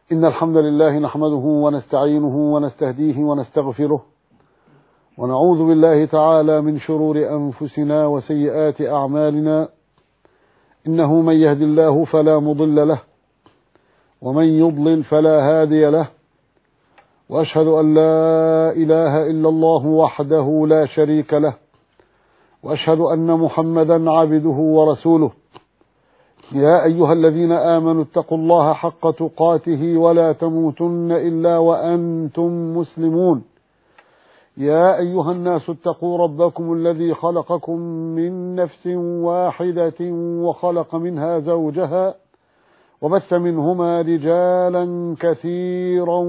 إن الحمد لله نحمده ونستعينه ونستهديه ونستغفره ونعوذ بالله تعالى من شرور أنفسنا وسيئات أعمالنا إنه من يهد الله فلا مضل له ومن يضلل فلا هادي له وأشهد أن لا إله إلا الله وحده لا شريك له وأشهد أن محمدا عبده ورسوله يا أيها الذين آمنوا اتقوا الله حق تقاته ولا تموتن إلا وأنتم مسلمون يا أيها الناس اتقوا ربكم الذي خلقكم من نفس واحدة وخلق منها زوجها وبث منهما رجالا كثيرا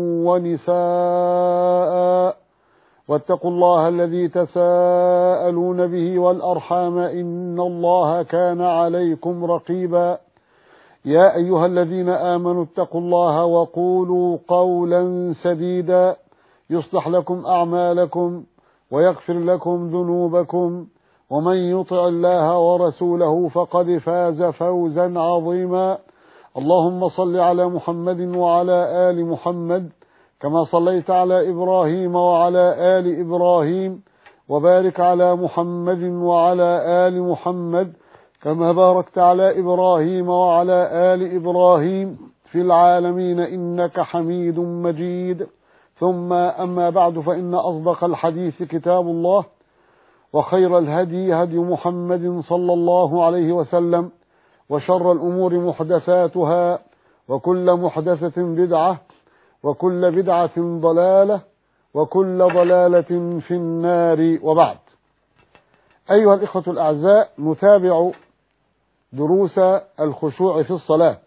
ونساء واتقوا الله الذي تساءلون به والأرحام إن الله كان عليكم رقيبا يا أيها الذين آمنوا اتقوا الله وقولوا قولا سديدا يصلح لكم أعمالكم ويغفر لكم ذنوبكم ومن يطع الله ورسوله فقد فاز فوزا عظيما اللهم صل على محمد وعلى آل محمد كما صليت على إبراهيم وعلى آل إبراهيم وبارك على محمد وعلى آل محمد كما باركت على إبراهيم وعلى آل إبراهيم في العالمين إنك حميد مجيد ثم أما بعد فإن أصدق الحديث كتاب الله وخير الهدي هدي محمد صلى الله عليه وسلم وشر الأمور محدثاتها وكل محدثة بدعة وكل بدعة ضلالة وكل ضلالة في النار وبعد أيها الإخوة الأعزاء نتابع دروس الخشوع في الصلاة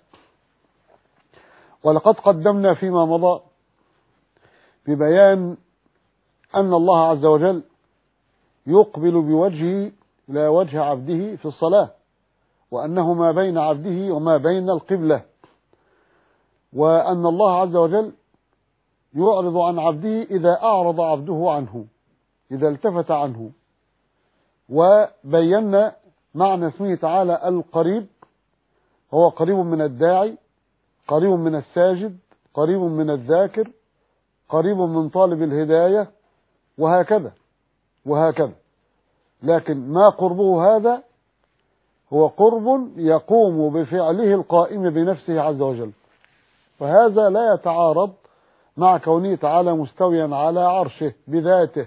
ولقد قدمنا فيما مضى ببيان أن الله عز وجل يقبل بوجهه إلى وجه عبده في الصلاة وأنه ما بين عبده وما بين القبلة وأن الله عز وجل يعرض عن عبده إذا أعرض عبده عنه إذا التفت عنه وبينا معنى اسمه تعالى القريب هو قريب من الداعي قريب من الساجد قريب من الذاكر قريب من طالب الهداية وهكذا وهكذا لكن ما قربه هذا هو قرب يقوم بفعله القائم بنفسه عز وجل فهذا لا يتعارض مع كونه تعالى مستويا على عرشه بذاته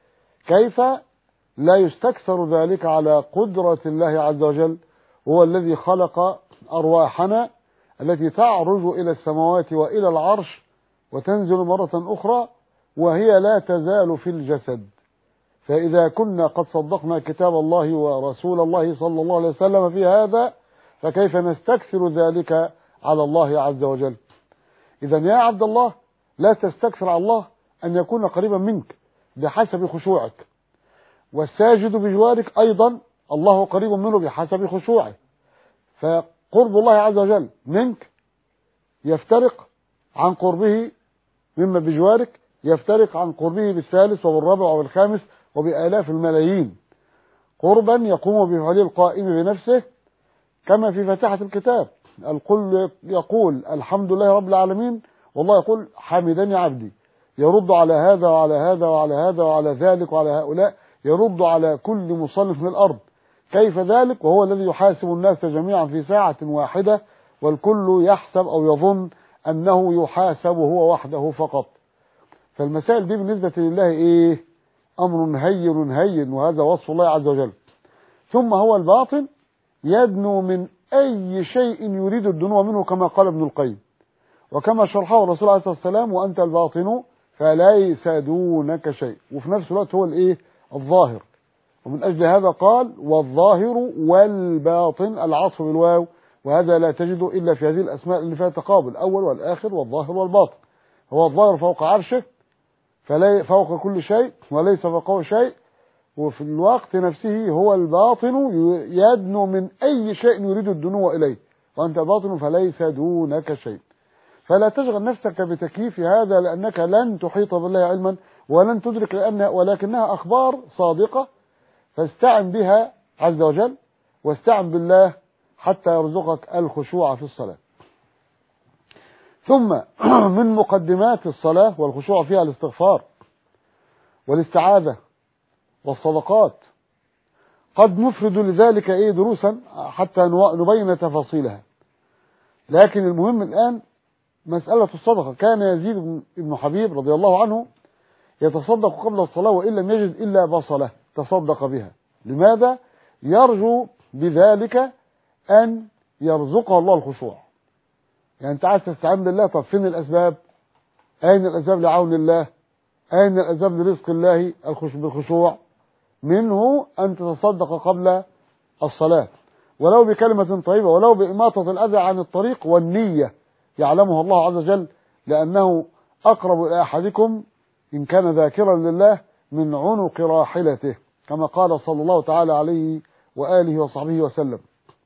كيف لا يستكثر ذلك على قدرة الله عز وجل هو الذي خلق أرواحنا التي تعرج إلى السماوات وإلى العرش وتنزل مرة أخرى وهي لا تزال في الجسد فإذا كنا قد صدقنا كتاب الله ورسول الله صلى الله عليه وسلم في هذا فكيف نستكثر ذلك على الله عز وجل إذا يا عبد الله لا تستكثر على الله أن يكون قريبا منك بحسب خشوعك والساجد بجوارك أيضا الله قريب منه بحسب خشوعه فقرب الله عز وجل منك يفترق عن قربه مما بجوارك يفترق عن قربه بالثالث وبالرابع وبالخامس وبآلاف الملايين قربا يقوم بفعله القائم بنفسه كما في فاتحة الكتاب الكل يقول الحمد لله رب العالمين والله يقول حمدني عبدي يرد على هذا وعلى هذا وعلى هذا وعلى ذلك وعلى هؤلاء يرد على كل مصنف من الأرض كيف ذلك وهو الذي يحاسب الناس جميعا في ساعة واحدة والكل يحسب أو يظن أنه يحاسب هو وحده فقط فالمسائل دي بالنسبة لله إيه أمر هين هين وهذا وصف الله عز وجل ثم هو الباطن يدنو من أي شيء يريد الدنو منه كما قال ابن القيم وكما شرحه الرسول عليه الصلاة والسلام وأنت الباطن فليس دونك شيء وفي نفس الوقت هو الإيه الظاهر ومن أجل هذا قال والظاهر والباطن العطف بالواو وهذا لا تجده إلا في هذه الأسماء اللي فيها تقابل الأول والآخر والظاهر والباطن هو الظاهر فوق عرشه فلا فوق كل شيء وليس فوقه شيء وفي الوقت نفسه هو الباطن يدنو من أي شيء يريد الدنو إليه وأنت باطن فليس دونك شيء فلا تشغل نفسك بتكييف هذا لأنك لن تحيط بالله علما ولن تدرك لأن ولكنها أخبار صادقة فاستعن بها عز وجل واستعن بالله حتى يرزقك الخشوع في الصلاة ثم من مقدمات الصلاة والخشوع فيها الاستغفار والاستعاذة والصدقات قد نفرد لذلك ايه دروسا حتى نبين تفاصيلها لكن المهم الآن مسألة الصدقة كان يزيد بن حبيب رضي الله عنه يتصدق قبل الصلاة وإن لم يجد إلا بصلة تصدق بها لماذا؟ يرجو بذلك أن يرزقه الله الخشوع يعني أنت عايز تستعين بالله طب فين الأسباب؟ أين الأسباب لعون الله؟ أين الأسباب لرزق الله بالخشوع؟ منه أن تتصدق قبل الصلاة ولو بكلمة طيبة ولو بإماطة الأذى عن الطريق والنية يعلمها الله عز وجل لأنه أقرب إلى أحدكم إن كان ذاكرا لله من عنق راحلته كما قال صلى الله تعالى عليه وآله وصحبه وسلم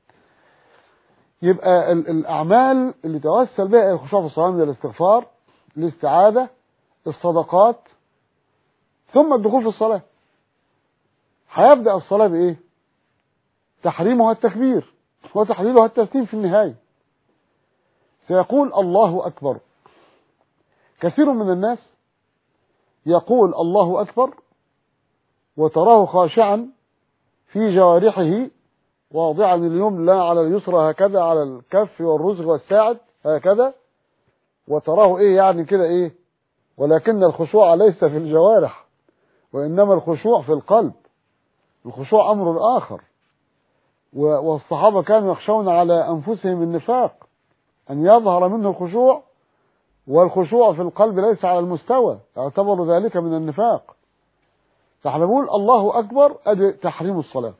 يبقى الأعمال اللي توسل بها الخشوع في الصلاة من الاستغفار الاستعاذة الصدقات ثم الدخول في الصلاة هيبدأ الصلاة بإيه تحريمها التكبير وتحليلها التسليم في النهاية سيقول الله أكبر كثير من الناس يقول الله أكبر وتراه خاشعا في جوارحه واضعا اليمنى على اليسرى هكذا على الكف والرزق والساعد هكذا وتراه ايه يعني كده ايه ولكن الخشوع ليس في الجوارح وإنما الخشوع في القلب الخشوع أمر آخر والصحابة كانوا يخشون على أنفسهم النفاق أن يظهر منه الخشوع والخشوع في القلب ليس على المستوى يعتبر ذلك من النفاق فاحنا بنقول الله أكبر أدي تحريم الصلاة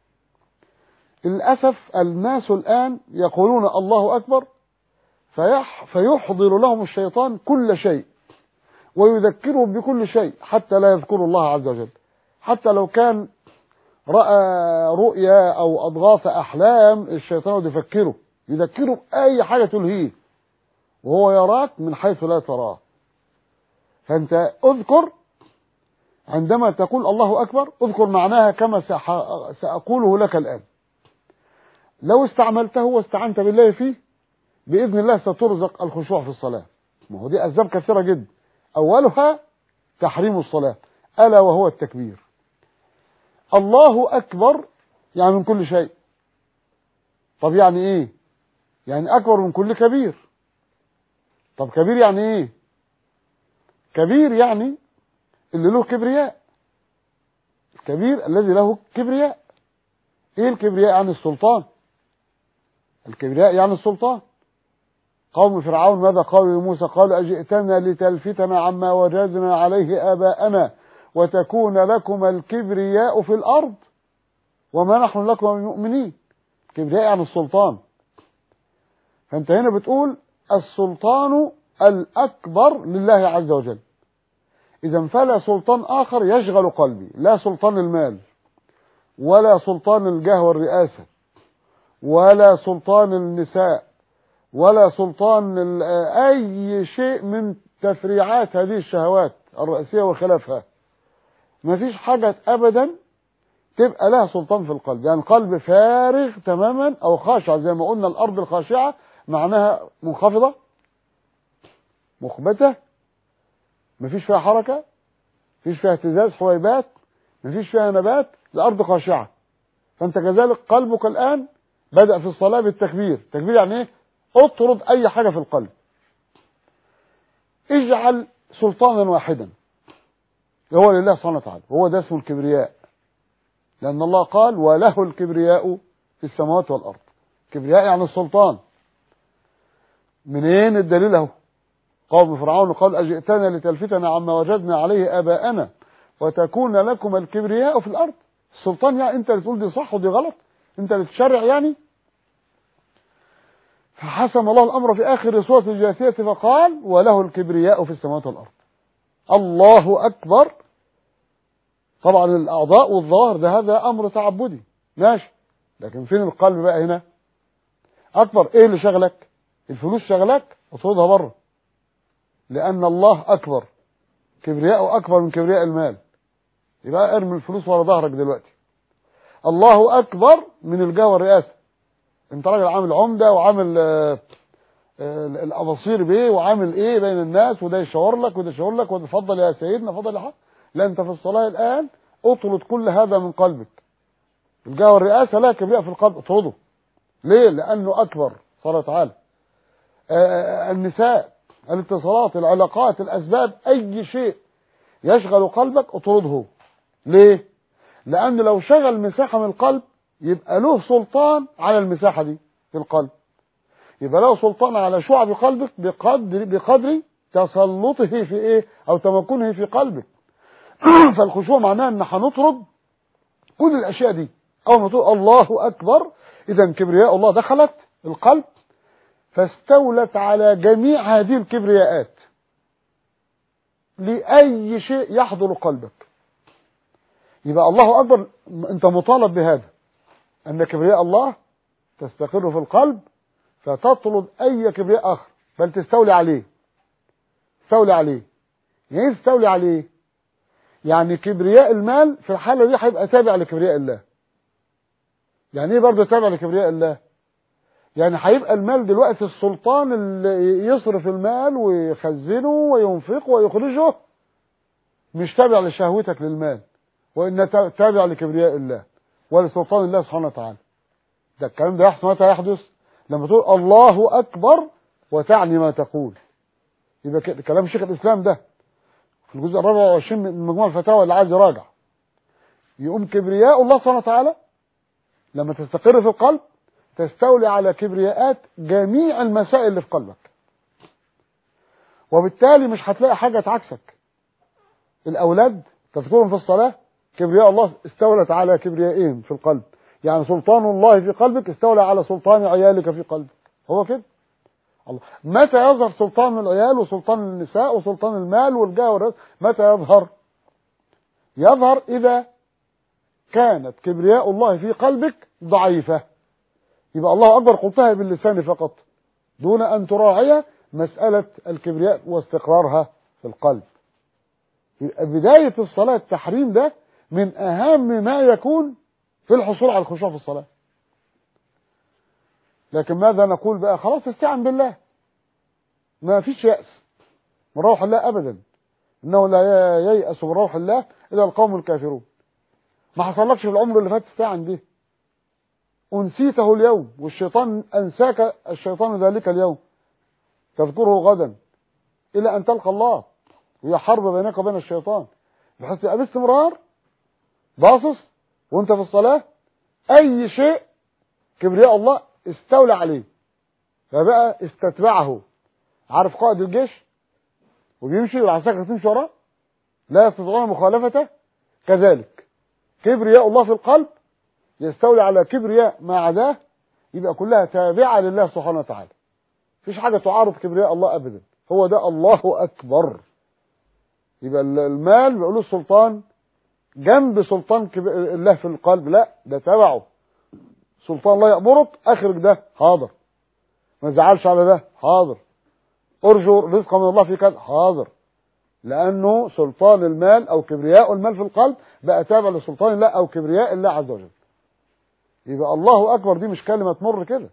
للأسف الناس الآن يقولون الله أكبر فيح فيحضر لهم الشيطان كل شيء ويذكرهم بكل شيء حتى لا يذكروا الله عز وجل حتى لو كان رأى رؤيا أو أضغاث أحلام الشيطان يفكره يذكره بأي حاجة تلهيه وهو يراك من حيث لا تراه فأنت اذكر عندما تقول الله أكبر اذكر معناها كما سأقوله لك الآن لو استعملته واستعنت بالله فيه بإذن الله سترزق الخشوع في الصلاة ما هو دي أسباب كثيرة جدا أولها تحريم الصلاة ألا وهو التكبير الله أكبر يعني من كل شيء طب يعني إيه يعني أكبر من كل كبير طب كبير يعني إيه كبير يعني اللي له كبرياء الكبير الذي له كبرياء ايه الكبرياء يعني السلطان الكبرياء يعني السلطان قوم فرعون ماذا قالوا لموسى قالوا أجئتنا لتلفتنا عما وجدنا عليه آباءنا وتكون لكم الكبرياء في الأرض وما نحن لكم المؤمنين الكبرياء يعني السلطان فأنت هنا بتقول السلطان الأكبر لله عز وجل إذا فلا سلطان آخر يشغل قلبي لا سلطان المال ولا سلطان الجاه والرئاسة ولا سلطان النساء ولا سلطان أي شيء من تفريعات هذه الشهوات الرئيسية وخلافها ما فيش حاجة أبدا تبقى لها سلطان في القلب يعني قلب فارغ تماما أو خاشع زي ما قلنا الأرض الخاشعة معناها منخفضة مخبتة مفيش فيها حركة مفيش فيها اهتزاز حويبات مفيش فيها نبات الأرض خاشعة فأنت كذلك قلبك الآن بدأ في الصلاة بالتكبير التكبير يعني إيه اطرد أي حاجة في القلب اجعل سلطانا واحدا هو لله سبحانه وتعالى هو ده اسمه الكبرياء لأن الله قال وله الكبرياء في السماوات والأرض كبرياء يعني السلطان منين الدليل اهو قوم فرعون قال أجئتنا لتلفتنا عما وجدنا عليه آباءنا وتكون لكم الكبرياء في الأرض السلطان يعني أنت اللي تقول دي صح ودي غلط أنت اللي تشرع يعني فحسم الله الأمر في آخر سورة الجاثية فقال وله الكبرياء في السماوات والأرض الله أكبر طبعا الأعضاء والظاهر ده هذا أمر تعبدي ماشي لكن فين القلب بقى هنا أكبر إيه اللي شغلك الفلوس شغلك اطردها بره لأن الله أكبر كبرياءه أكبر من كبرياء المال يبقى ارمي الفلوس ورا ظهرك دلوقتي الله أكبر من الجاه والرئاسة انت راجل عامل عمدة وعامل آه، الاباصير بايه وعامل ايه بين الناس وده يشاور لك وده يشاور لك وده اتفضل يا سيدنا اتفضل يا حق لا انت في الصلاه الان اطرد كل هذا من قلبك الجاه والرئاسه لا كبرياء في القلب اطرده ليه لانه اكبر قال تعالى آه، النساء الاتصالات العلاقات الاسباب اي شيء يشغل قلبك اطرده ليه لان لو شغل مساحه من القلب يبقى له سلطان على المساحه دي في القلب يبقى له سلطان على شعب قلبك بقدر بقدر تسلطه في ايه او تمكنه في قلبك فالخشوع معناه ان هنطرد كل الاشياء دي اول ما تقول الله اكبر اذا كبرياء الله دخلت القلب فاستولت على جميع هذه الكبرياءات لأي شيء يحضر قلبك يبقى الله أكبر أنت مطالب بهذا أن كبرياء الله تستقر في القلب فتطرد أي كبرياء آخر بل تستولي عليه تستولي عليه يعني ايه تستولي عليه يعني كبرياء المال في الحالة دي هيبقى تابع لكبرياء الله يعني ايه برضه تابع لكبرياء الله يعني هيبقى المال دلوقتي السلطان اللي يصرف المال ويخزنه وينفقه ويخرجه مش تابع لشهوتك للمال وإن تابع لكبرياء الله ولسلطان الله سبحانه وتعالى ده الكلام ده يحصل متى يحدث لما تقول الله أكبر وتعني ما تقول يبقى كلام شيخ الإسلام ده في الجزء الرابع والعشرين من مجموع الفتاوى اللي عايز يراجع يقوم كبرياء الله سبحانه وتعالى لما تستقر في القلب تستولي على كبرياءات جميع المسائل اللي في قلبك وبالتالي مش هتلاقي حاجة تعكسك الأولاد تذكرهم في الصلاة كبرياء الله استولت على كبريائهم في القلب يعني سلطان الله في قلبك استولى على سلطان عيالك في قلبك هو كده الله متى يظهر سلطان العيال وسلطان النساء وسلطان المال والجاه والرزق متى يظهر يظهر إذا كانت كبرياء الله في قلبك ضعيفة يبقى الله أكبر قلتها باللسان فقط دون أن تراعي مسألة الكبرياء واستقرارها في القلب يبقى بداية الصلاة التحريم ده من أهم ما يكون في الحصول على الخشوع في الصلاة لكن ماذا نقول بقى خلاص استعن بالله ما فيش يأس من روح الله أبدا إنه لا ييأس من روح الله إلا القوم الكافرون ما حصلكش في العمر اللي فات استعن به أنسيته اليوم والشيطان أنساك الشيطان ذلك اليوم تذكره غدا إلى أن تلقى الله وهي حرب بينك وبين الشيطان بحيث تبقى باستمرار باصص وانت في الصلاة أي شيء كبرياء الله استولى عليه فبقى استتبعه عارف قائد الجيش وبيمشي والعساكر تمشي وراه لا يستطيعون مخالفته كذلك كبرياء الله في القلب يستولي على كبرياء ما عداه يبقى كلها تابعة لله سبحانه وتعالى مفيش حاجة تعارض كبرياء الله أبدا هو ده الله أكبر يبقى المال بيقولوا السلطان جنب سلطان الله في القلب لا ده تبعه سلطان الله يأمرك أخرج ده حاضر ما تزعلش على ده حاضر ارجو رزق من الله في كذا حاضر لأنه سلطان المال أو كبرياء المال في القلب بقى تابع لسلطان الله أو كبرياء الله عز وجل يبقى الله أكبر دي مش كلمة تمر كده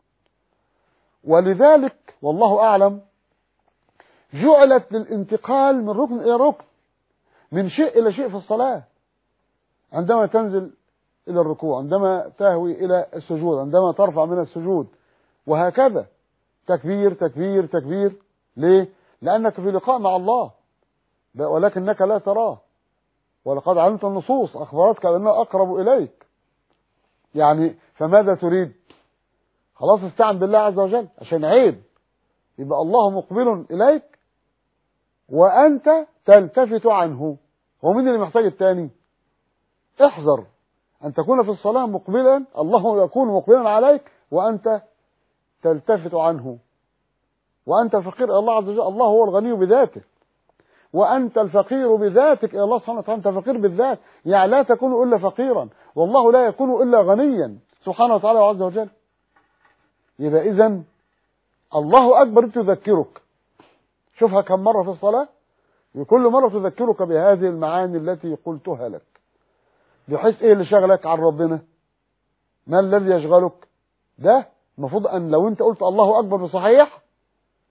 ولذلك والله أعلم جعلت للانتقال من ركن إلى ركن من شيء إلى شيء في الصلاة عندما تنزل إلى الركوع عندما تهوي إلى السجود عندما ترفع من السجود وهكذا تكبير تكبير تكبير ليه؟ لأنك في لقاء مع الله ولكنك لا تراه ولقد علمت النصوص أخبرتك بأنه أقرب إليك يعني فماذا تريد خلاص استعن بالله عز وجل عشان عيب يبقى الله مقبل إليك وأنت تلتفت عنه هو مين اللي محتاج التاني احذر أن تكون في الصلاة مقبلا الله يكون مقبلا عليك وأنت تلتفت عنه وأنت فقير إلى الله عز وجل الله هو الغني بذاته وأنت الفقير بذاتك إلى الله سبحانه وتعالى أنت فقير بالذات يعني لا تكون إلا فقيرا والله لا يكون إلا غنيا سبحانه وتعالى عز وجل يبقى إذا الله أكبر تذكرك شوفها كم مرة في الصلاة كل مرة تذكرك بهذه المعاني التي قلتها لك بحيث إيه اللي شغلك عن ربنا ما الذي يشغلك ده المفروض أن لو أنت قلت الله أكبر بصحيح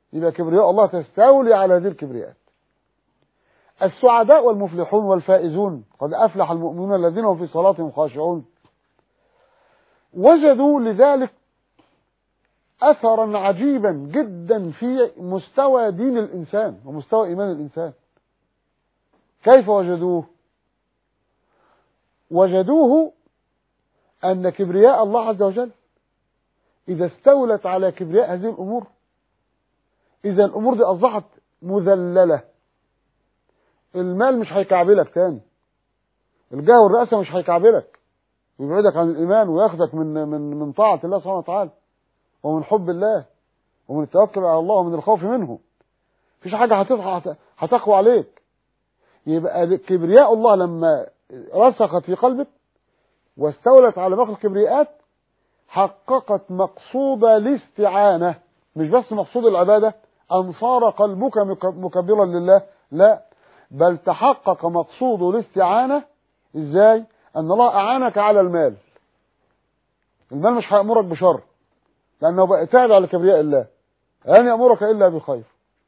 يبقى كبرياء الله تستولي على هذه الكبرياءات السعداء والمفلحون والفائزون قد أفلح المؤمنون الذين هم في صلاتهم خاشعون وجدوا لذلك أثرا عجيبا جدا في مستوى دين الإنسان ومستوى إيمان الإنسان كيف وجدوه وجدوه أن كبرياء الله عز وجل إذا استولت على كبرياء هذه الأمور إذا الأمور دي أصبحت مذللة المال مش هيكعبلك تاني الجاه والرئاسة مش هيكعبلك ويبعدك عن الإيمان وياخدك من من من طاعة الله سبحانه وتعالى ومن حب الله ومن التوكل على الله ومن الخوف منه مفيش حاجة هتقوى عليك يبقى كبرياء الله لما رسخت في قلبك واستولت على باقي الكبرياءات حققت مقصود الاستعانة مش بس مقصود العبادة أن صار قلبك مكبرا لله لا بل تحقق مقصود الاستعانة ازاي ان الله اعانك على المال المال مش هيأمرك بشر لانه بقى تابع لكبرياء الله لن يأمرك الا بخير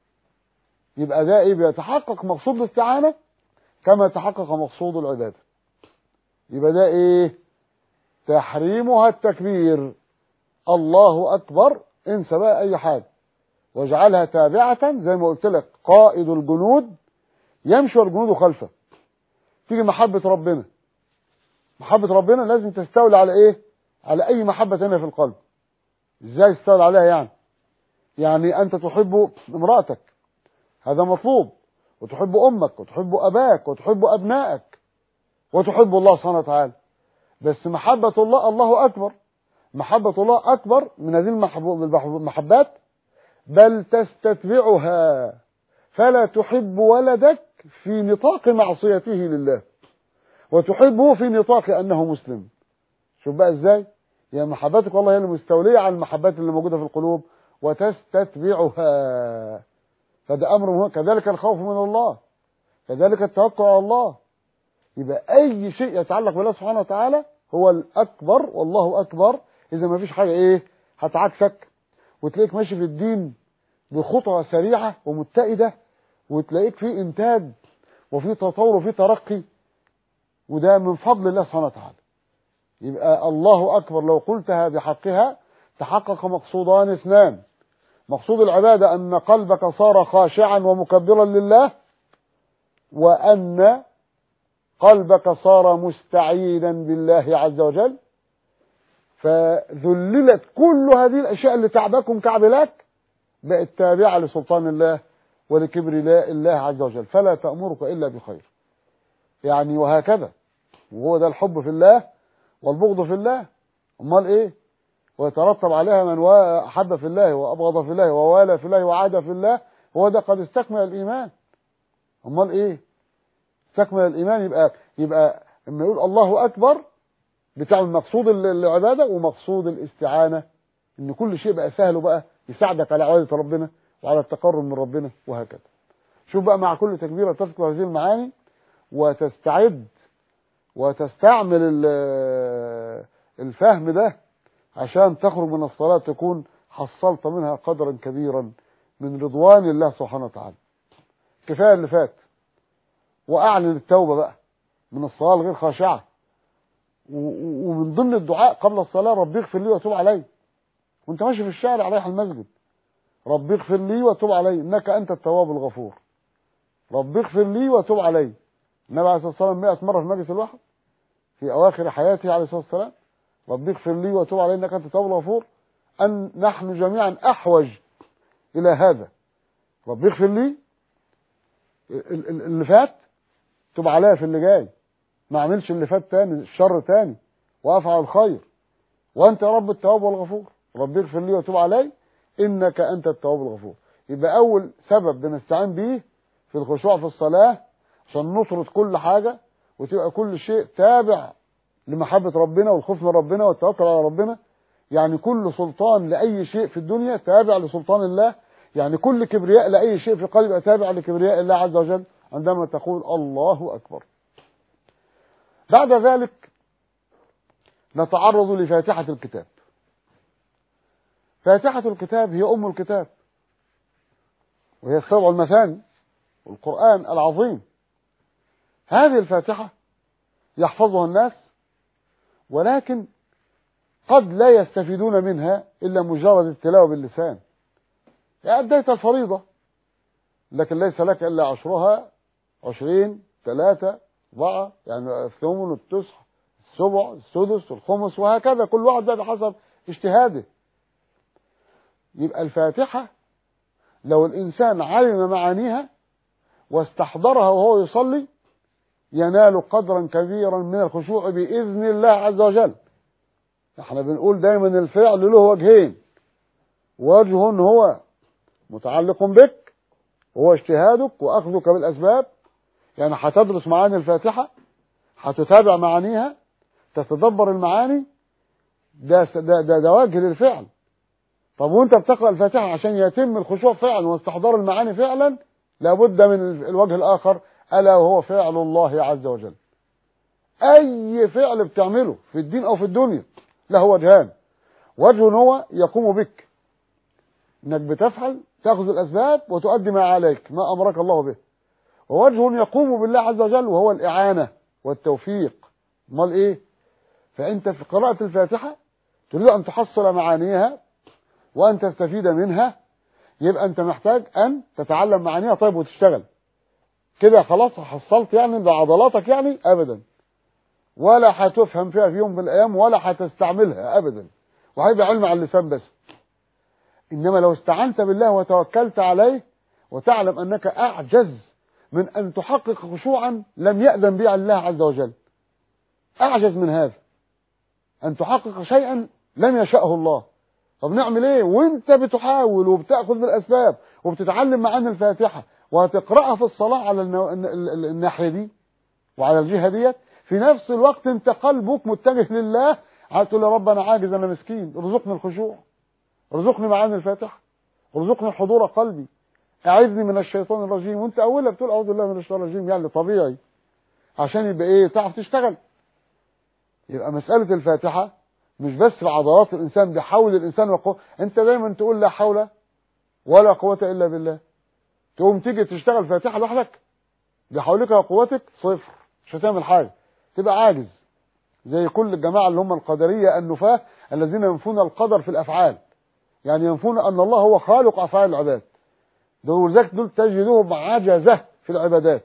يبقى ده ايه بيتحقق مقصود الاستعانة كما تحقق مقصود العبادة يبقى ده ايه تحريمها التكبير الله اكبر انسى بقى اي حاجة واجعلها تابعة زي ما قلت لك قائد الجنود يمشي والجنود خلفه تيجي محبة ربنا محبة ربنا لازم تستولي على ايه على اي محبة تانية في القلب ازاي تستولي عليها يعني يعني انت تحب امرأتك هذا مطلوب وتحب امك وتحب اباك وتحب ابنائك وتحب الله سبحانه وتعالى بس محبة الله الله اكبر محبة الله اكبر من هذه المحبات بل تستتبعها فلا تحب ولدك في نطاق معصيته لله وتحبه في نطاق أنه مسلم شوف بقى ازاي يعني محبتك والله هي المستولية على المحبات اللي موجودة في القلوب وتستتبعها فده أمر مهم كذلك الخوف من الله كذلك التوكل على الله يبقى أي شيء يتعلق بالله سبحانه وتعالى هو الأكبر والله أكبر إذا ما فيش حاجة إيه هتعكسك وتلاقيك ماشي في الدين بخطوة سريعة ومتئدة وتلاقيك في إنتاج وفي تطور وفي ترقي وده من فضل الله سبحانه وتعالى يبقى الله أكبر لو قلتها بحقها تحقق مقصودان اثنان مقصود العبادة أن قلبك صار خاشعا ومكبرا لله وأن قلبك صار مستعينا بالله عز وجل فذللت كل هذه الأشياء اللي تعبكم كعبلاك بقت تابعة لسلطان الله ولكبر الله عز وجل فلا تأمرك إلا بخير يعني وهكذا وهو ده الحب في الله والبغض في الله امال ايه ويترتب عليها من احب في الله وابغض في الله ووالى في الله وعاد في الله هو ده قد استكمل الايمان امال ايه استكمل الايمان يبقى يبقى لما يقول الله اكبر بتعمل مقصود العباده ومقصود الاستعانه ان كل شيء بقى سهل وبقى يساعدك على عباده ربنا وعلى التقرب من ربنا وهكذا شوف بقى مع كل تكبيره تذكر هذه المعاني وتستعد وتستعمل الفهم ده عشان تخرج من الصلاة تكون حصلت منها قدرا كبيرا من رضوان الله سبحانه وتعالى كفاية اللي فات وأعلن التوبة بقى من الصلاة الغير خاشعة ومن ضمن الدعاء قبل الصلاة ربي اغفر لي وتوب علي وانت ماشي في الشارع رايح المسجد ربي اغفر لي وتوب علي انك انت التواب الغفور ربي اغفر لي وتوب علي النبي عليه الصلاة والسلام 100 مرة في المجلس الواحد في أواخر حياته عليه الصلاة والسلام ربي اغفر لي وتوب علي إنك أنت التواب الغفور أن نحن جميعا أحوج إلى هذا ربي اغفر لي اللي فات تب عليا في اللي جاي ما اعملش اللي فات تاني الشر تاني وافعل الخير وانت يا رب التواب والغفور ربي اغفر لي وتوب علي انك انت التواب الغفور يبقى اول سبب بنستعين بيه في الخشوع في الصلاه عشان نطرد كل حاجة وتبقى كل شيء تابع لمحبة ربنا والخوف من ربنا والتوكل على ربنا يعني كل سلطان لأي شيء في الدنيا تابع لسلطان الله يعني كل كبرياء لأي شيء في قلبك تابع لكبرياء الله عز وجل عندما تقول الله أكبر بعد ذلك نتعرض لفاتحة الكتاب فاتحة الكتاب هي أم الكتاب وهي السبع المثاني والقرآن العظيم هذه الفاتحة يحفظها الناس ولكن قد لا يستفيدون منها إلا مجرد التلاوة باللسان يعني أديت الفريضة لكن ليس لك إلا عشرها عشرين ثلاثة أربعة يعني الثمن التسع السبع السدس الخمس وهكذا كل واحد ده حسب اجتهاده يبقى الفاتحة لو الإنسان علم معانيها واستحضرها وهو يصلي ينال قدرا كبيرا من الخشوع بإذن الله عز وجل احنا بنقول دايما الفعل له وجهين وجه هو متعلق بك وهو اجتهادك وأخذك بالأسباب يعني هتدرس معاني الفاتحة هتتابع معانيها تتدبر المعاني ده, ده, ده, ده وجه للفعل طب وانت بتقرأ الفاتحة عشان يتم الخشوع فعلا واستحضار المعاني فعلا لابد من الوجه الآخر ألا وهو فعل الله عز وجل أي فعل بتعمله في الدين أو في الدنيا له وجهان وجه هو يقوم بك انك بتفعل تاخذ الاسباب وتؤدي ما عليك ما امرك الله به ووجه يقوم بالله عز وجل وهو الاعانه والتوفيق امال ايه فانت في قراءه الفاتحه تريد ان تحصل معانيها وان تستفيد منها يبقى انت محتاج ان تتعلم معانيها طيب وتشتغل كده خلاص حصلت يعني بعضلاتك يعني ابدا ولا هتفهم فيها في يوم من الايام ولا هتستعملها ابدا وهيبقى علم على اللسان بس انما لو استعنت بالله وتوكلت عليه وتعلم انك اعجز من ان تحقق خشوعا لم يأذن به الله عز وجل اعجز من هذا ان تحقق شيئا لم يشأه الله طب نعمل ايه وانت بتحاول وبتاخذ بالاسباب وبتتعلم معاني الفاتحه وهتقراها في الصلاه على الناحيه دي وعلى الجهه ديت في نفس الوقت انت قلبك متجه لله هتقول يا رب انا عاجز انا مسكين ارزقني الخشوع ارزقني معاني الفاتحه ارزقني حضور قلبي اعذني من الشيطان الرجيم وانت اولها بتقول اعوذ بالله من الشيطان الرجيم يعني طبيعي عشان يبقى ايه تعرف تشتغل يبقى مساله الفاتحه مش بس بعضلات الانسان بحول الانسان وقوة انت دايما تقول لا حول ولا قوه الا بالله تقوم تيجي تشتغل فاتحه لوحدك بحولك وقوتك صفر مش هتعمل حاجه تبقى عاجز زي كل الجماعة اللي هم القدرية النفاة الذين ينفون القدر في الأفعال يعني ينفون أن الله هو خالق أفعال العباد دول ذلك دول تجدهم عجزة في العبادات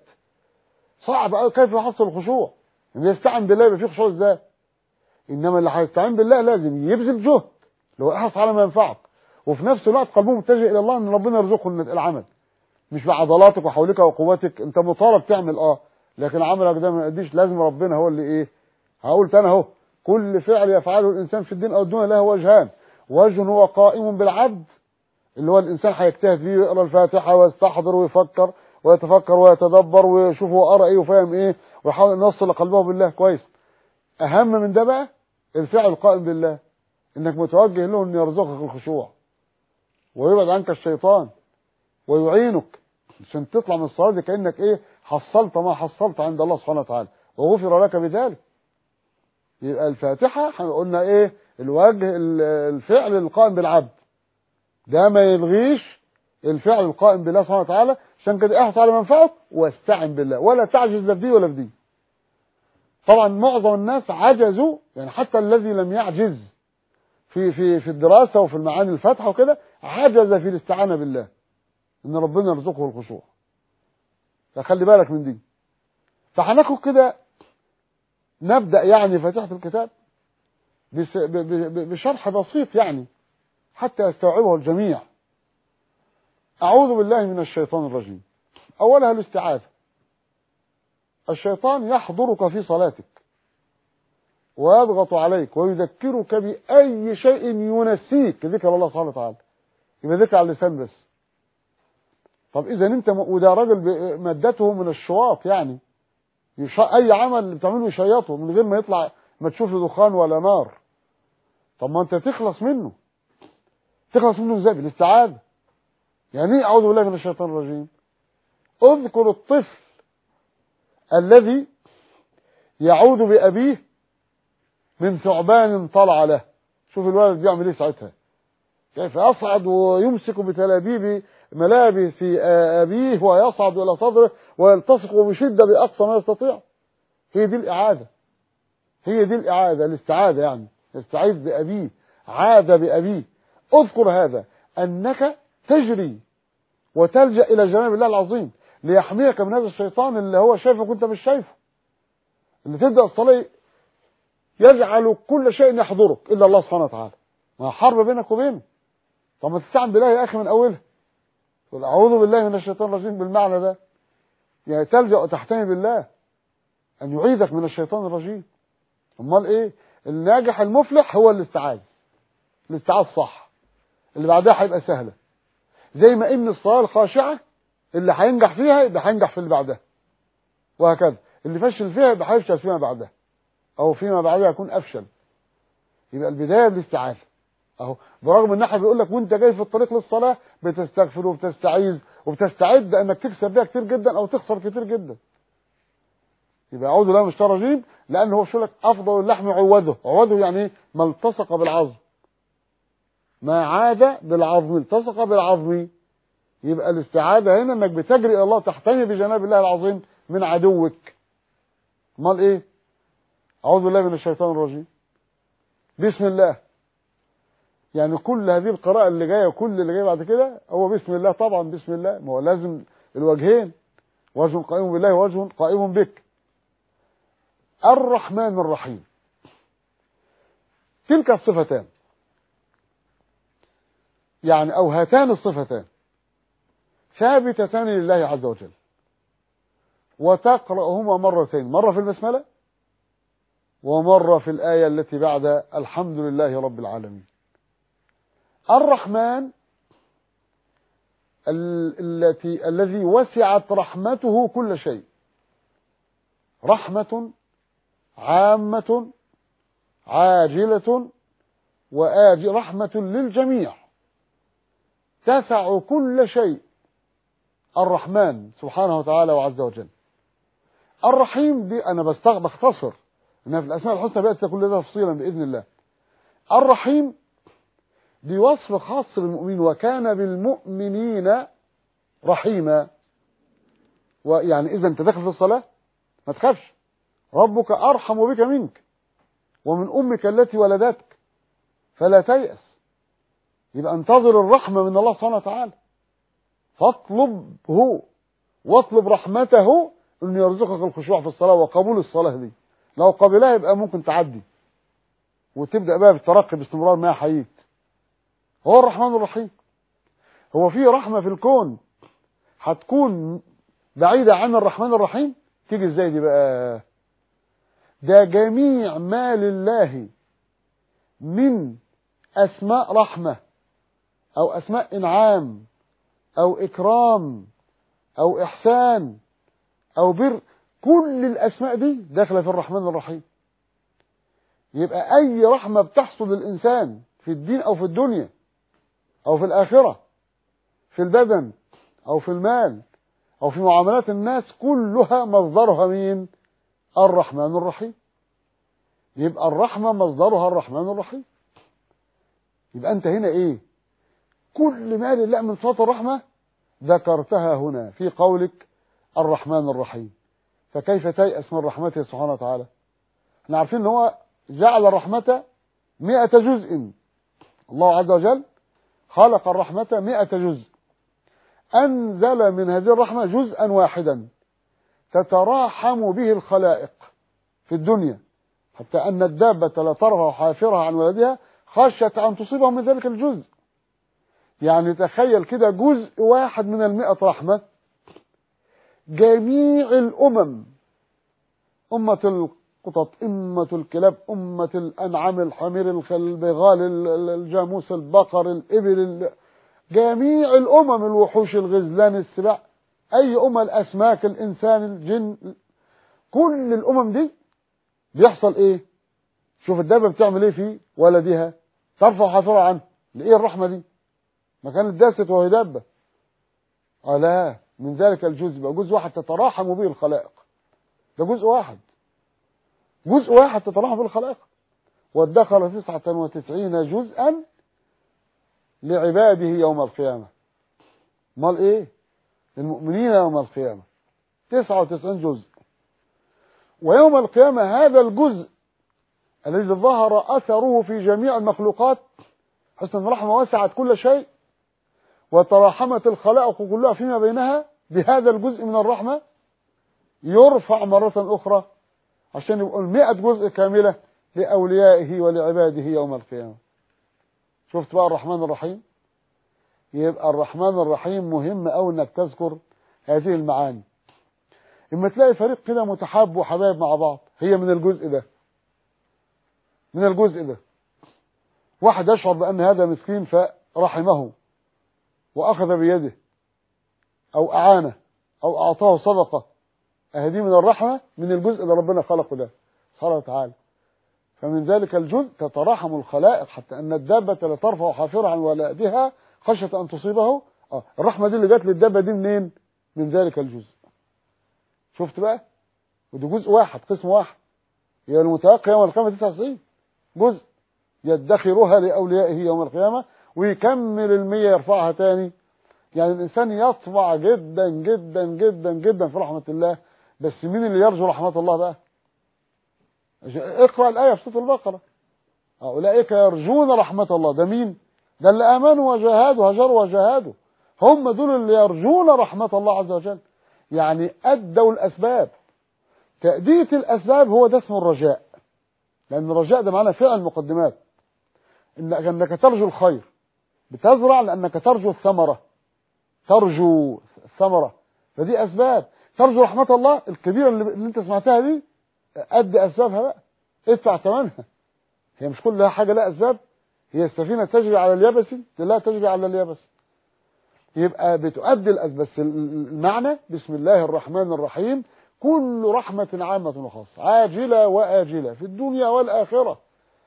صعب قوي كيف يحصل الخشوع ان يستعن بالله يبقى فيه خشوع ازاي انما اللي هيستعين بالله لازم يبذل جهد لو احرص على ما ينفعك وفي نفس الوقت قلبه متجه الى الله ان ربنا يرزقه العمل مش بعضلاتك وحولك وقوتك انت مطالب تعمل اه لكن عملك ده ما يأديش لازم ربنا هو اللي ايه هقول تاني اهو كل فعل يفعله الانسان في الدين او الدنيا له وجهان وجه هو قائم بالعبد اللي هو الانسان هيجتهد فيه يقرا الفاتحه ويستحضر ويفكر ويتفكر ويتدبر ويشوف هو قرا ايه وفاهم ايه ويحاول ان يوصل قلبه بالله كويس اهم من ده بقى الفعل القائم بالله انك متوجه له ان يرزقك الخشوع ويبعد عنك الشيطان ويعينك عشان تطلع من الصلاه دي كانك ايه حصلت ما حصلت عند الله سبحانه وتعالى وغفر لك بذلك يبقى الفاتحة احنا قلنا ايه الوجه الفعل القائم بالعبد ده ما يلغيش الفعل القائم بالله سبحانه وتعالى عشان كده احرص على منفعك واستعن بالله ولا تعجز لا في دي ولا في دي طبعا معظم الناس عجزوا يعني حتى الذي لم يعجز في في في الدراسة وفي المعاني الفاتحة وكده عجز في الاستعانة بالله ان ربنا يرزقه الخشوع فخلي بالك من دي فهناخد كده نبدأ يعني فاتحة الكتاب بشرح بسيط يعني حتى يستوعبه الجميع أعوذ بالله من الشيطان الرجيم أولها الاستعاذة الشيطان يحضرك في صلاتك ويضغط عليك ويذكرك بأي شيء ينسيك ذكر الله سبحانه وتعالى يبقى ذكر على اللسان بس طب إذا أنت وده راجل مادته من الشواط يعني يش... اي عمل بتعمله يشيطه من غير ما يطلع ما تشوف له دخان ولا نار طب ما انت تخلص منه تخلص منه ازاي بالاستعاذه يعني ايه اعوذ بالله من الشيطان الرجيم اذكر الطفل الذي يعود بأبيه من ثعبان طلع له شوف الولد بيعمل ايه ساعتها كيف يصعد ويمسك بتلابيب ملابس أبيه ويصعد إلى صدره ويلتصق بشدة بأقصى ما يستطيع هي دي الإعادة هي دي الإعادة الاستعادة يعني يستعيذ بأبيه عاد بأبيه اذكر هذا أنك تجري وتلجأ إلى جناب الله العظيم ليحميك من هذا الشيطان اللي هو شايفك وانت مش شايفه اللي تبدأ الصلاة يجعل كل شيء يحضرك إلا الله سبحانه وتعالى ما حرب بينك وبينه طب ما تستعن بالله يا أخي من أولها تقول أعوذ بالله من الشيطان الرجيم بالمعنى ده يعني تلجأ وتحتمي بالله أن يعيذك من الشيطان الرجيم أمال إيه الناجح المفلح هو الاستعاذ الاستعاذ صح اللي بعدها هيبقى سهلة زي ما إن الصلاة الخاشعة اللي هينجح فيها يبقى هينجح في اللي بعدها وهكذا اللي فشل فيها يبقى هيفشل فيما بعدها أو فيما بعدها يكون أفشل يبقى البداية بالاستعاذة اهو برغم ان احنا بيقول لك وانت جاي في الطريق للصلاه بتستغفر وبتستعيذ وبتستعد انك تكسب بيها كتير جدا او تخسر كتير جدا يبقى اعوذ بالله من الشيطان الرجيم لان هو لك افضل اللحم عوده عوده يعني ايه ما التصق بالعظم ما عاد بالعظم التصق بالعظم يبقى الاستعاذه هنا انك بتجري الى الله تحتمي بجناب الله العظيم من عدوك امال ايه اعوذ بالله من الشيطان الرجيم بسم الله يعني كل هذه القراءة اللي جاية وكل اللي جاي بعد كده هو بسم الله طبعا بسم الله ما هو لازم الوجهين وجه قائم بالله ووجه قائم بك الرحمن الرحيم تلك الصفتان يعني أو هاتان الصفتان ثابتتان لله عز وجل وتقرأهما مرتين مرة في البسملة ومرة في الآية التي بعد الحمد لله رب العالمين الرحمن التي الذي وسعت رحمته كل شيء رحمة عامة عاجلة وآجل رحمة للجميع تسع كل شيء الرحمن سبحانه وتعالى وعز وجل الرحيم دي أنا بختصر إنها في الأسماء الحسنى بيأتي كل ده تفصيلا بإذن الله الرحيم دي وصف خاص بالمؤمنين وكان بالمؤمنين رحيما ويعني إذا أنت داخل في الصلاة ما تخافش ربك أرحم بك منك ومن أمك التي ولدتك فلا تيأس يبقى انتظر الرحمة من الله سبحانه وتعالى فاطلبه واطلب رحمته انه يرزقك الخشوع في الصلاة وقبول الصلاة دي لو قبلها يبقى ممكن تعدي وتبدأ بقى بالترقي باستمرار ما حييت هو الرحمن الرحيم هو في رحمة في الكون هتكون بعيدة عن الرحمن الرحيم تيجي ازاي دي بقى ده جميع ما لله من أسماء رحمة أو أسماء إنعام أو إكرام أو إحسان أو بر كل الأسماء دي داخلة في الرحمن الرحيم يبقى أي رحمة بتحصل للإنسان في الدين أو في الدنيا أو في الآخرة في البدن أو في المال أو في معاملات الناس كلها مصدرها مين الرحمن الرحيم يبقى الرحمة مصدرها الرحمن الرحيم يبقى أنت هنا إيه كل ما لله من صفات الرحمة ذكرتها هنا في قولك الرحمن الرحيم فكيف تيأس من رحمته سبحانه وتعالى احنا عارفين ان هو جعل الرحمة مئة جزء الله عز وجل خلق الرحمة مئة جزء أنزل من هذه الرحمة جزءا واحدا تتراحم به الخلائق في الدنيا حتى أن الدابة لا ترفع حافرها عن ولدها خشية أن تصيبه من ذلك الجزء يعني تخيل كده جزء واحد من المئة رحمة جميع الأمم أمة القطط أمة الكلاب أمة الأنعام الحمير البغال الجاموس البقر الإبل جميع الأمم الوحوش الغزلان السباع أي أمم الأسماك الإنسان الجن كل الأمم دي بيحصل إيه شوف الدابة بتعمل إيه في ولدها ترفع حافرها عنه لإيه الرحمة دي ما كانت داست وهي دابة ألا من ذلك الجزء بقى جزء واحد تتراحم به الخلائق ده جزء واحد جزء واحد تتراحم به الخلائق وادخر تسعة وتسعين جزءا لعباده يوم القيامة امال ايه للمؤمنين يوم القيامة 99 جزء ويوم القيامة هذا الجزء الذي ظهر أثره في جميع المخلوقات حسن الرحمة وسعت كل شيء وتراحمت الخلائق كلها فيما بينها بهذا الجزء من الرحمة يرفع مرة أخرى عشان يبقوا المئة جزء كاملة لأوليائه ولعباده يوم القيامة شفت بقى الرحمن الرحيم يبقى الرحمن الرحيم مهم أوي انك تذكر هذه المعاني اما تلاقي فريق كده متحاب وحبايب مع بعض هي من الجزء ده من الجزء ده واحد يشعر بأن هذا مسكين فرحمه وأخذ بيده أو أعانه أو أعطاه صدقة أهدي من الرحمة من الجزء اللي ربنا خلقه ده سبحانه وتعالى فمن ذلك الجزء تتراحم الخلائق حتى أن الدابة لترفع حافرها عن ولادها خشية أن تصيبه آه. الرحمة دي اللي جت للدابة دي منين من ذلك الجزء شفت بقى وده جزء واحد قسم واحد هي المتوقع يوم القيامة 99 جزء يدخرها لأوليائه يوم القيامة ويكمل المية يرفعها تاني يعني الإنسان يطمع جدا جدا جدا جدا في رحمة الله بس مين اللي يرجو رحمة الله بقى اقرأ الآية في سورة البقرة أولئك يرجون رحمة الله ده مين ده اللي آمنوا وجاهدوا هجروا وجاهدوا هم دول اللي يرجون رحمة الله عز وجل يعني أدوا الأسباب تأدية الأسباب هو ده اسمه الرجاء لأن الرجاء ده معناه فعل مقدمات إنك ترجو الخير بتزرع لأنك ترجو الثمرة ترجو الثمرة فدي أسباب ترجو رحمة الله الكبيرة اللي, اللي انت سمعتها دي أدي أسبابها بقى ادفع ثمنها هي مش كلها حاجة لا أسباب هي السفينة تجري على اليابس لا تجري على اليابس يبقى بتؤدي الأسباب بس المعنى بسم الله الرحمن الرحيم كل رحمة عامة وخاصة عاجلة وآجلة في الدنيا والآخرة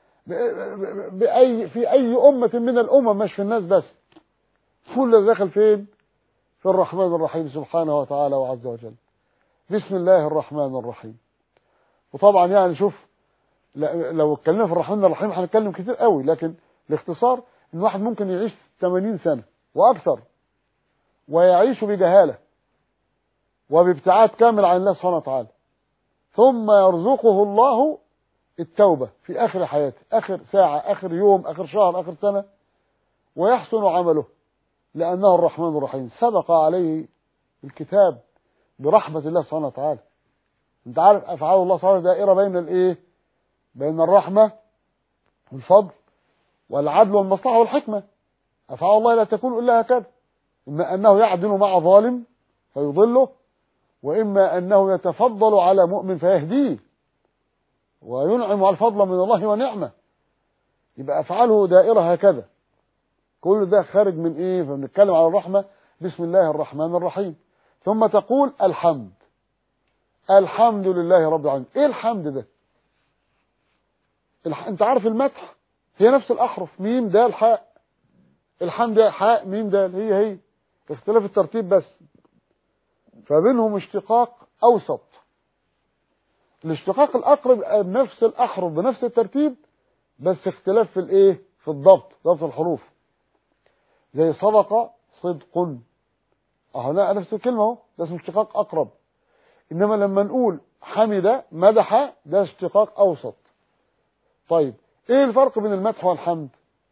بأي في أي أمة من الأمم مش في الناس بس كل داخل فين في الرحمن الرحيم سبحانه وتعالى وعز وجل بسم الله الرحمن الرحيم وطبعا يعني شوف لو اتكلمنا في الرحمن الرحيم هنتكلم كتير قوي لكن باختصار ان واحد ممكن يعيش 80 سنة واكثر ويعيش بجهالة وبابتعاد كامل عن الله سبحانه وتعالى ثم يرزقه الله التوبة في آخر حياته آخر ساعة آخر يوم آخر شهر آخر سنة ويحسن عمله لأنه الرحمن الرحيم سبق عليه الكتاب برحمة الله سبحانه وتعالى انت عارف أفعال الله سبحانه دائرة بين الإيه بين الرحمة والفضل والعدل والمصلحة والحكمة أفعال الله لا تكون إلا هكذا إما أنه يعدل مع ظالم فيضله وإما أنه يتفضل على مؤمن فيهديه وينعم على الفضل من الله ونعمة يبقى أفعاله دائرة هكذا كل ده خارج من إيه فبنتكلم على الرحمة بسم الله الرحمن الرحيم ثم تقول الحمد الحمد لله رب العالمين ايه الحمد ده الح... انت عارف المدح هي نفس الاحرف ميم دال حاء الحمد حاء ميم دال هي هي اختلاف الترتيب بس فبينهم اشتقاق اوسط الاشتقاق الاقرب بنفس الاحرف بنفس الترتيب بس اختلاف في الايه في الضبط ضبط الحروف زي صدق صدق اهو نفس الكلمه اهو ده اسمه اشتقاق اقرب انما لما نقول حمد مدح ده اشتقاق اوسط طيب ايه الفرق بين المدح والحمد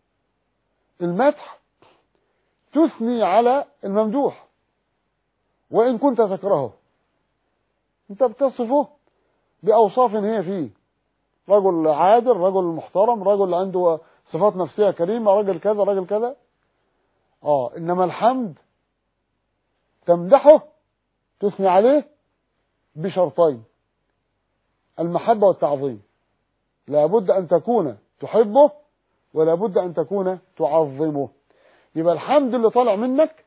المدح تثني على الممدوح وان كنت تكرهه انت بتصفه باوصاف هي فيه رجل عادل رجل محترم رجل عنده صفات نفسيه كريمه رجل كذا رجل كذا اه انما الحمد تمدحه تثني عليه بشرطين المحبة والتعظيم لابد أن تكون تحبه ولا بد أن تكون تعظمه يبقى الحمد اللي طالع منك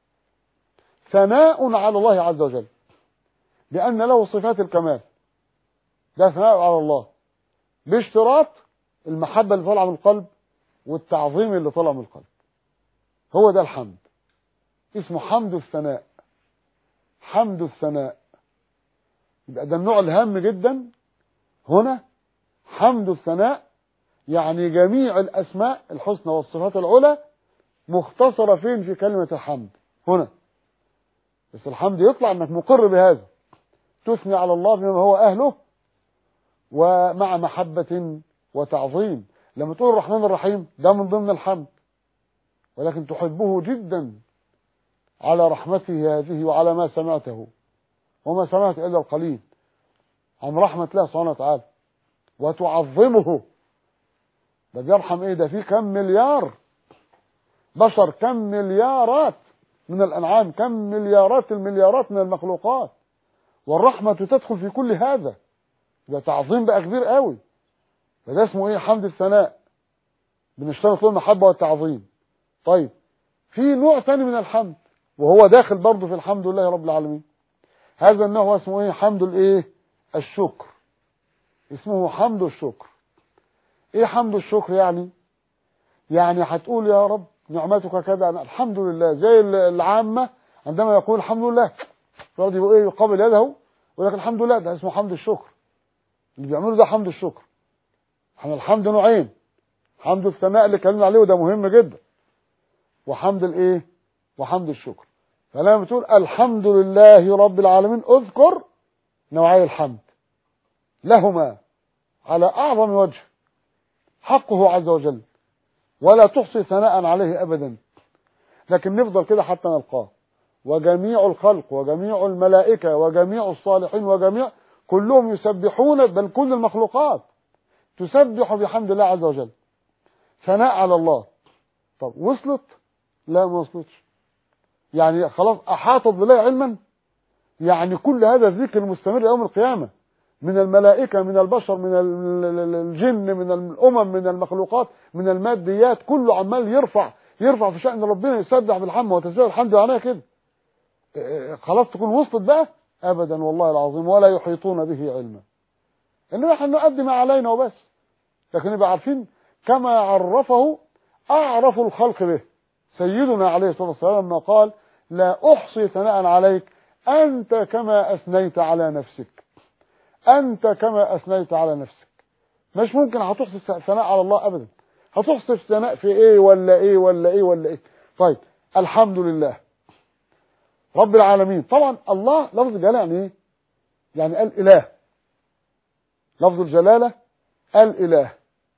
ثناء على الله عز وجل لأن له صفات الكمال ده ثناء على الله باشتراط المحبة اللي طالعة من القلب والتعظيم اللي طالع من القلب هو ده الحمد اسمه حمد الثناء حمد الثناء يبقى ده النوع الهام جدا هنا حمد الثناء يعني جميع الأسماء الحسنى والصفات العلى مختصرة فين في كلمة الحمد هنا بس الحمد يطلع انك مقر بهذا تثني على الله بما هو اهله ومع محبة وتعظيم لما تقول الرحمن الرحيم ده من ضمن الحمد ولكن تحبه جدا على رحمته هذه وعلى ما سمعته وما سمعت إلا القليل عن رحمة الله سبحانه وتعالى وتعظمه ده بيرحم ايه ده في كم مليار بشر كم مليارات من الأنعام كم مليارات المليارات من المخلوقات والرحمة تدخل في كل هذا ده تعظيم بقى كبير قوي فده اسمه ايه حمد الثناء بنشترط له المحبة والتعظيم طيب في نوع ثاني من الحمد وهو داخل برضه في الحمد لله رب العالمين هذا النوع هو اسمه ايه حمد الايه الشكر اسمه حمد الشكر ايه حمد الشكر يعني يعني هتقول يا رب نعمتك كذا الحمد لله زي العامة عندما يقول الحمد لله يقعد ايه يقابل يده ويقول لك الحمد لله ده اسمه حمد الشكر اللي بيعملوا ده حمد الشكر احنا الحمد نوعين حمد الثناء اللي اتكلمنا عليه وده مهم جدا وحمد الايه وحمد الشكر فلما بتقول الحمد لله رب العالمين اذكر نوعي الحمد لهما على اعظم وجه حقه عز وجل ولا تحصي ثناء عليه ابدا لكن نفضل كده حتى نلقاه وجميع الخلق وجميع الملائكة وجميع الصالحين وجميع كلهم يسبحون بل كل المخلوقات تسبح بحمد الله عز وجل ثناء على الله طب وصلت لا ما وصلتش يعني خلاص أحاطت بالله علما يعني كل هذا الذكر المستمر يوم القيامة من الملائكة من البشر من الجن من الأمم من المخلوقات من الماديات كله عمال يرفع يرفع في شأن ربنا يسبح بالحمد وتسبيح الحمد عليها كده خلاص تكون وصلت بقى أبدا والله العظيم ولا يحيطون به علما إنما احنا نؤدي ما علينا وبس لكن يبقى عارفين كما عرفه أعرف الخلق به سيدنا عليه الصلاة والسلام لما قال لا أحصي ثناء عليك أنت كما أثنيت على نفسك أنت كما أثنيت على نفسك مش ممكن هتحصي ثناء على الله أبدا هتحصي الثناء في إيه ولا إيه ولا إيه ولا إيه طيب الحمد لله رب العالمين طبعا الله لفظ الجلالة يعني ايه يعني الاله لفظ الجلالة الاله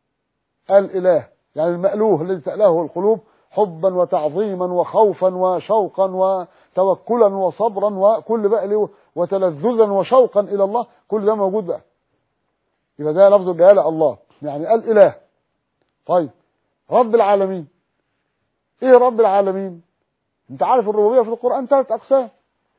الاله يعني المألوه الذي تألهه القلوب حبا وتعظيما وخوفا وشوقا وتوكلا وصبرا وكل بقى وتلذذا وشوقا الى الله كل ده موجود بقى يبقى ده لفظ الجلاله الله يعني الاله طيب رب العالمين ايه رب العالمين انت عارف الربوبيه في القران ثلاث اقسام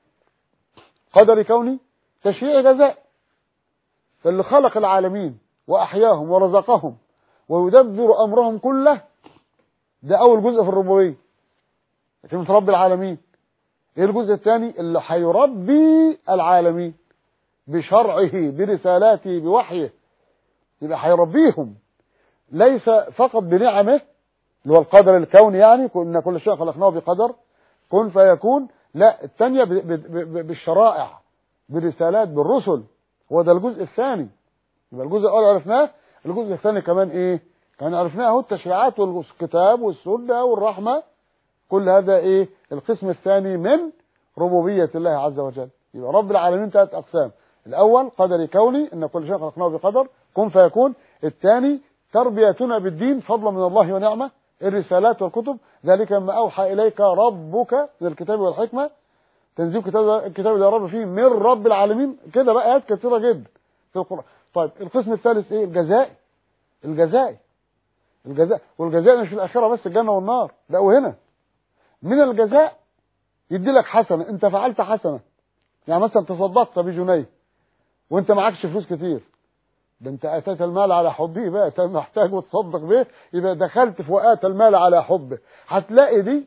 قدر كوني تشريع جزاء فاللي خلق العالمين واحياهم ورزقهم ويدبر امرهم كله ده اول جزء في الربوبيه كلمه رب العالمين ايه الجزء الثاني اللي هيربي العالمين بشرعه برسالاته بوحيه يبقى هيربيهم ليس فقط بنعمه اللي هو القدر الكوني يعني ان كل شيء خلقناه بقدر كن فيكون لا الثانيه بالشرائع بالرسالات بالرسل هو ده الجزء الثاني يبقى الجزء الاول عرفناه الجزء الثاني كمان ايه كان عرفناه اهو التشريعات والكتاب والسنه والرحمه كل هذا ايه القسم الثاني من ربوبيه الله عز وجل يبقى رب العالمين ثلاث اقسام الاول قدري كوني ان كل شيء خلقناه بقدر كن فيكون الثاني تربيتنا بالدين فضلا من الله ونعمه الرسالات والكتب ذلك ما أوحى إليك ربك من الكتاب والحكمة تنزيل كتاب الكتاب اللي رب فيه من رب العالمين كده بقى آيات كثيرة جدا في القرآن طيب القسم الثالث إيه الجزاء الجزاء الجزاء والجزاء مش في الآخرة بس الجنة والنار لا وهنا من الجزاء يدي لك حسنة أنت فعلت حسنة يعني مثلا تصدقت بجنيه وأنت معكش فلوس كتير ده انت اتيت المال على حبه بقى انت محتاج وتصدق به يبقى دخلت في وقات المال على حبه هتلاقي دي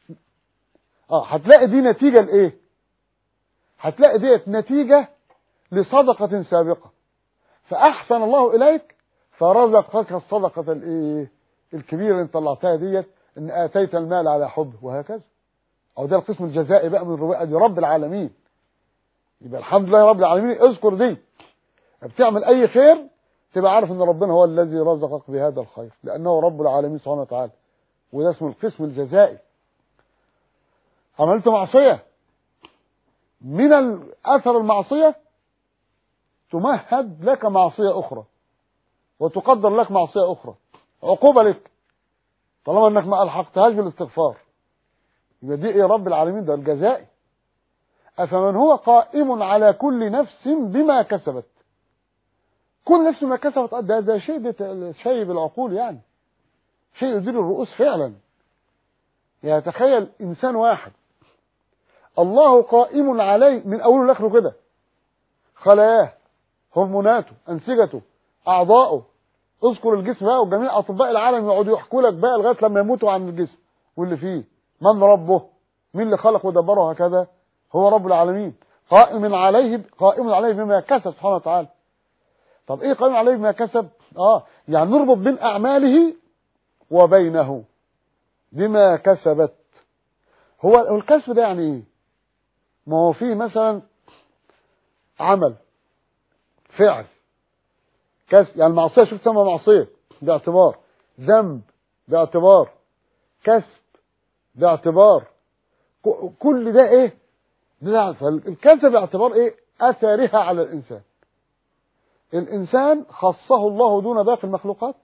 اه هتلاقي دي نتيجه لايه هتلاقي ديت نتيجه لصدقه سابقه فاحسن الله اليك فرزقك الصدقه الايه الكبيره اللي انت طلعتها ديت ان اتيت المال على حبه وهكذا او ده القسم الجزائي بقى من رب العالمين يبقى الحمد لله رب العالمين اذكر دي بتعمل اي خير تبقى عارف ان ربنا هو الذي رزقك بهذا الخير لانه رب العالمين سبحانه وتعالى وده اسمه القسم الجزائي عملت معصيه من أثر المعصية تمهد لك معصية أخرى وتقدر لك معصية أخرى عقوبة لك طالما أنك ما ألحقتهاش بالاستغفار يبقى دي إيه رب العالمين ده الجزائي أفمن هو قائم على كل نفس بما كسبت كل نفس ما كسبت ده, ده شيء ده شيء بالعقول يعني شيء يدير الرؤوس فعلا يعني تخيل إنسان واحد الله قائم عليه من أوله لآخره كده خلاياه هرموناته أنسجته أعضائه اذكر الجسم بقى وجميع أطباء العالم يقعدوا يحكوا لك بقى لغاية لما يموتوا عن الجسم واللي فيه من ربه مين اللي خلق ودبره هكذا هو رب العالمين قائم عليه قائم عليه بما كسب سبحانه وتعالى طب ايه قائم عليه بما كسب اه يعني نربط بين اعماله وبينه بما كسبت هو الكسب ده يعني ايه ما هو فيه مثلا عمل فعل كسب يعني المعصيه شوف تسمى معصيه باعتبار ذنب باعتبار كسب باعتبار كل ده ايه ده فالكسب باعتبار ايه اثرها على الانسان الانسان خصه الله دون باقي المخلوقات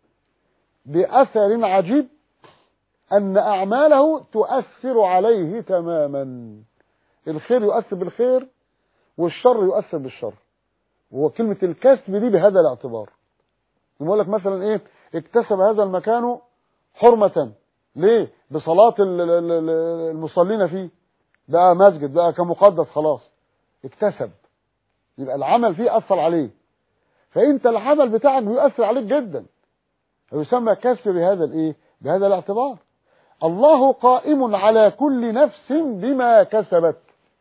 باثر عجيب ان اعماله تؤثر عليه تماما الخير يؤثر بالخير والشر يؤثر بالشر وهو كلمة الكسب دي بهذا الاعتبار يقول لك مثلا ايه اكتسب هذا المكان حرمة ليه بصلاة المصلين فيه بقى مسجد بقى كمقدس خلاص اكتسب يبقى العمل فيه أثر عليه فانت العمل بتاعك بيؤثر عليك جدا ويسمى كسب بهذا الايه بهذا الاعتبار الله قائم على كل نفس بما كسبت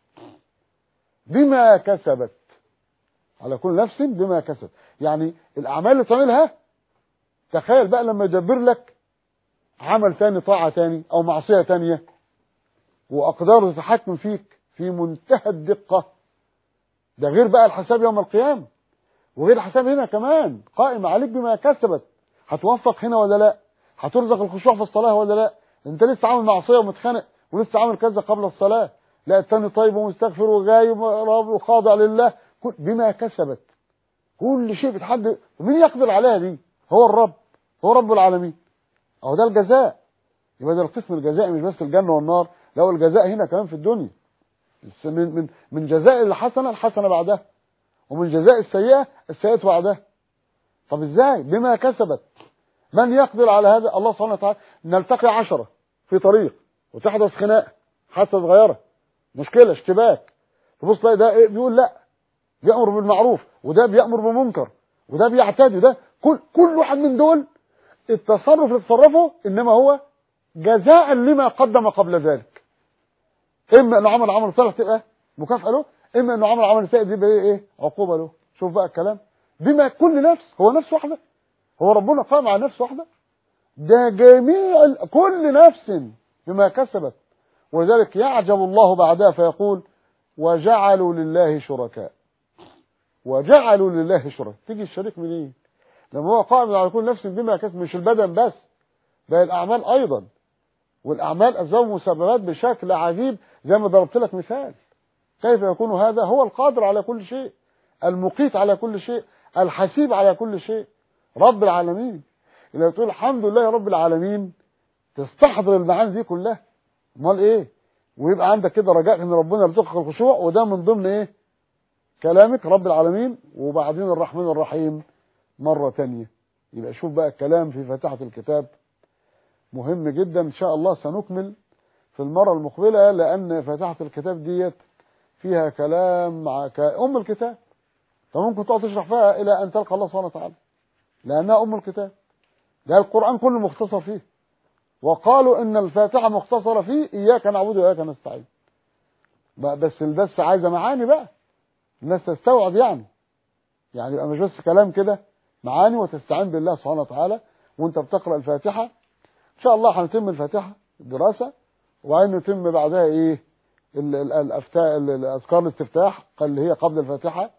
بما كسبت على كل نفس بما كسبت يعني الاعمال اللي بتعملها تخيل بقى لما يدبر لك عمل تاني طاعة تاني او معصية تانية واقداره تتحكم فيك في منتهى الدقة ده غير بقى الحساب يوم القيامة وغير الحساب هنا كمان قائم عليك بما كسبت هتوفق هنا ولا لا هترزق الخشوع في الصلاة ولا لا انت لسه عامل معصية ومتخانق ولسه عامل كذا قبل الصلاة لا التاني طيب ومستغفر وغايب وخاضع لله بما كسبت كل شيء بتحدد ومين يقدر عليها دي هو الرب هو رب العالمين اهو ده الجزاء يبقى ده القسم الجزائي مش بس الجنة والنار لا الجزاء هنا كمان في الدنيا من من من جزاء الحسنة الحسنة بعدها ومن جزاء السيئة السيئة بعدها طب ازاي بما كسبت من يقدر على هذا الله سبحانه وتعالى نلتقي عشرة في طريق وتحدث خناقة حادثة صغيرة مشكلة اشتباك تبص تلاقي ده ايه بيقول لا بيأمر بالمعروف وده بيأمر بالمنكر وده بيعتدي وده كل كل واحد من دول التصرف اللي تصرفه انما هو جزاء لما قدم قبل ذلك اما انه عمل عمل صالح تبقى مكافأة له اما انه عمل عمل سيء دي يبقى ايه عقوبة له شوف بقى الكلام بما كل نفس هو نفس واحدة هو ربنا قام على نفس واحدة ده جميع كل نفس بما كسبت ولذلك يعجب الله بعدها فيقول وجعلوا لله شركاء وجعلوا لله شركاء تيجي الشريك منين إيه؟ لما هو قائم على كل نفس بما كسب مش البدن بس بل الأعمال أيضا والأعمال أسباب مسببات بشكل عجيب زي ما ضربت لك مثال كيف يكون هذا هو القادر على كل شيء المقيت على كل شيء الحسيب على كل شيء رب العالمين إذا تقول الحمد لله يا رب العالمين تستحضر المعاني دي كلها امال ايه ويبقى عندك كده رجاء ان ربنا يرزقك الخشوع وده من ضمن ايه كلامك رب العالمين وبعدين الرحمن الرحيم مرة تانية يبقى شوف بقى الكلام في فاتحة الكتاب مهم جدا ان شاء الله سنكمل في المرة المقبلة لان فاتحة الكتاب ديت فيها كلام مع كأم الكتاب فممكن تقعد تشرح فيها الى ان تلقى الله سبحانه وتعالى لانها ام الكتاب ده القرآن كله مختصر فيه وقالوا ان الفاتحة مختصرة فيه اياك نعبد واياك نستعين بس البس عايزة معاني بقى الناس تستوعب يعني يعني يبقى مش بس كلام كده معاني وتستعين بالله سبحانه وتعالى وانت بتقرأ الفاتحة ان شاء الله هنتم الفاتحة دراسة وبعدين نتم بعدها ايه الافتاء الاذكار الاستفتاح اللي هي قبل الفاتحة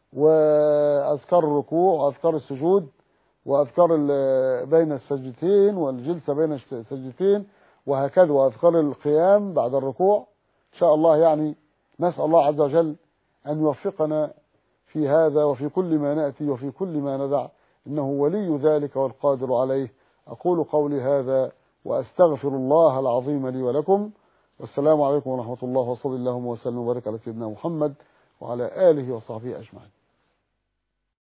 واذكار الركوع واذكار السجود واذكار بين السجدتين والجلسة بين السجدتين وهكذا واذكار القيام بعد الركوع ان شاء الله يعني نسأل الله عز وجل أن يوفقنا في هذا وفي كل ما نأتي وفي كل ما ندع إنه ولي ذلك والقادر عليه أقول قولي هذا وأستغفر الله العظيم لي ولكم والسلام عليكم ورحمة الله وصلى اللهم وسلم وبارك على سيدنا محمد وعلى آله وصحبه أجمعين